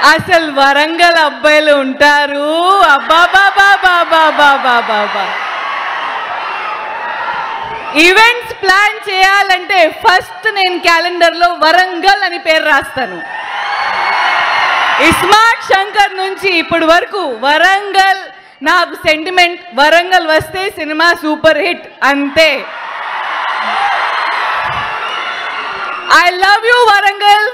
అసలు వరంగల్ అబ్బాయిలు ఉంటారు అబ్బాబాబాబాబాబాబాబా ఈవెంట్స్ ప్లాన్ చేయాలంటే ఫస్ట్ నేను క్యాలెండర్లో వరంగల్ అని పేరు రాస్తాను ఇస్మార్ట్ శంకర్ నుంచి ఇప్పటి వరకు వరంగల్ నాకు సెంటిమెంట్ వరంగల్ వస్తే సినిమా సూపర్ హిట్ అంతే I love you Warangal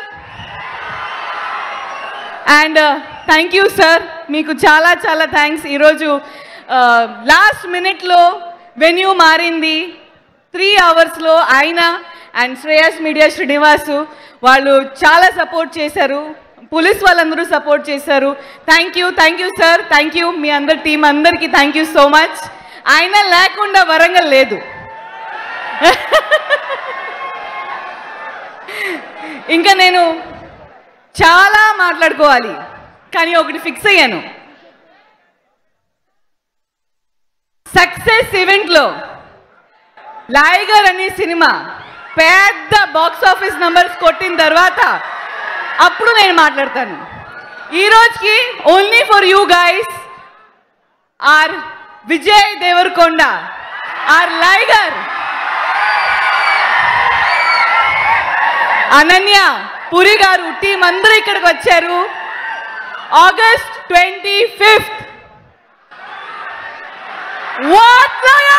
and thank you sir మీకు చాలా చాలా థ్యాంక్స్ ఈరోజు లాస్ట్ మినిట్లో వెన్యూ మారింది త్రీ అవర్స్లో ఆయన అండ్ శ్రేయస్ మీడియా శ్రీనివాసు వాళ్ళు చాలా సపోర్ట్ చేశారు పోలీస్ వాళ్ళందరూ సపోర్ట్ చేశారు thank you thank you sir thank you మీ అందరి టీం అందరికీ థ్యాంక్ యూ సో మచ్ ఆయన లేకుండా వరంగల్ లేదు ఇంకా నేను చాలా మాట్లాడుకోవాలి కానీ ఒకటి ఫిక్స్ అయ్యాను సక్సెస్ ఈవెంట్లో లాయగర్ అనే సినిమా పెద్ద బాక్స్ ఆఫీస్ నంబర్స్ కొట్టిన తర్వాత అప్పుడు నేను మాట్లాడతాను ఈ రోజుకి only for you guys or Vijay Deverakonda or Liger Ananya Puri garu team అందరూ ఇక్కడికి వచ్చారు ఆగస్ట్ ట్వంటీ ఫిఫ్త్ వాట్